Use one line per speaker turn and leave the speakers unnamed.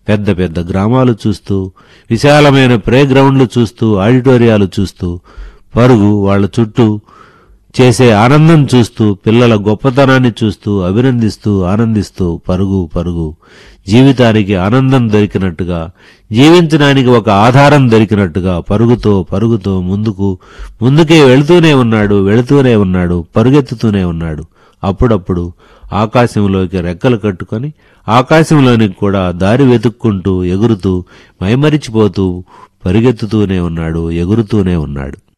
పెద్ద పెద్ద గ్రామాలు చూస్తూ విశాలమైన ప్లే గ్రౌండ్లు చూస్తూ ఆడిటోరియాలు చూస్తూ పరుగు వాళ్ళ చుట్టూ చేసే ఆనందం చూస్తూ పిల్లల గొప్పతనాన్ని చూస్తూ అభినందిస్తూ ఆనందిస్తూ పరుగు పరుగు జీవితానికి ఆనందం దొరికినట్టుగా జీవించడానికి ఒక ఆధారం దొరికినట్టుగా పరుగుతో పరుగుతో ముందుకు ముందుకే వెళుతూనే ఉన్నాడు వెళుతూనే ఉన్నాడు పరుగెత్తుతూనే ఉన్నాడు అప్పుడప్పుడు ఆకాశంలోకి రెక్కలు కట్టుకొని ఆకాశంలోనికి కూడా దారి వెతుక్కుంటూ ఎగురుతూ మైమరిచిపోతూ పరిగెత్తుతూనే ఉన్నాడు ఎగురుతూనే ఉన్నాడు